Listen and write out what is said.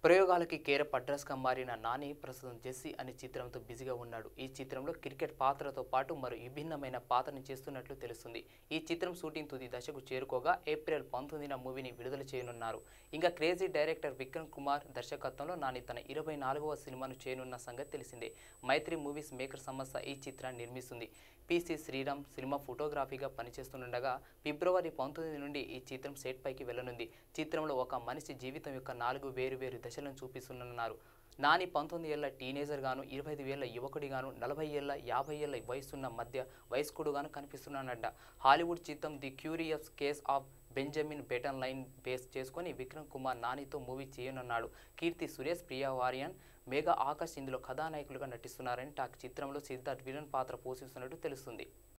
ప్రయోగాలకి కేరప్ అడ్రస్గా మారిన నాని ప్రస్తుతం జెస్సీ అనే చిత్రంతో బిజీగా ఉన్నాడు ఈ చిత్రంలో క్రికెట్ పాత్రతో పాటు మరో విభిన్నమైన పాత్రను చేస్తున్నట్లు తెలుస్తుంది ఈ చిత్రం షూటింగ్ తుది దశకు చేరుకోగా ఏప్రిల్ పంతొమ్మిదిన మూవీని విడుదల చేయనున్నారు ఇంకా క్రేజీ డైరెక్టర్ విక్రమ్ కుమార్ దర్శకత్వంలో నాని తన ఇరవై నాలుగవ సినిమాను చేయనున్న సంగతి తెలిసిందే మైత్రి మూవీస్ మేకర్ సంస్థ ఈ చిత్రాన్ని నిర్మిస్తుంది పిసి శ్రీరామ్ సినిమా ఫోటోగ్రఫీగా పనిచేస్తుండగా ఫిబ్రవరి పంతొమ్మిది నుండి ఈ చిత్రం సెట్ పైకి వెళ్ళనుంది చిత్రంలో ఒక మనిషి జీవితం యొక్క నాలుగు వేరు వేరు దశలను చూపిస్తున్నారు నాని పంతొమ్మిది ఏళ్ల టీనేజర్ గాను ఇరవై ఐదు ఏళ్ల యువకుడిగాను నలభై ఏళ్ల యాభై ఏళ్ల వయసున్న మధ్య వయస్కుడుగాను కనిపిస్తున్నానట హాలీవుడ్ చిత్రం the curious case of Benjamin Button line base చేసుకొని విక్రమ్ కుమార్ నానితో మూవీ చేయనున్నాడు కీర్తి సురేష్ ప్రియా వారియన్ మేఘా ఆకాష్ ఇందులో కథానాయకులుగా నటిస్తున్నారని టాక్ చిత్రంలో సిద్ధార్థ్ విలన్ పాత్ర పోషిస్తున్నట్టు తెలుస్తుంది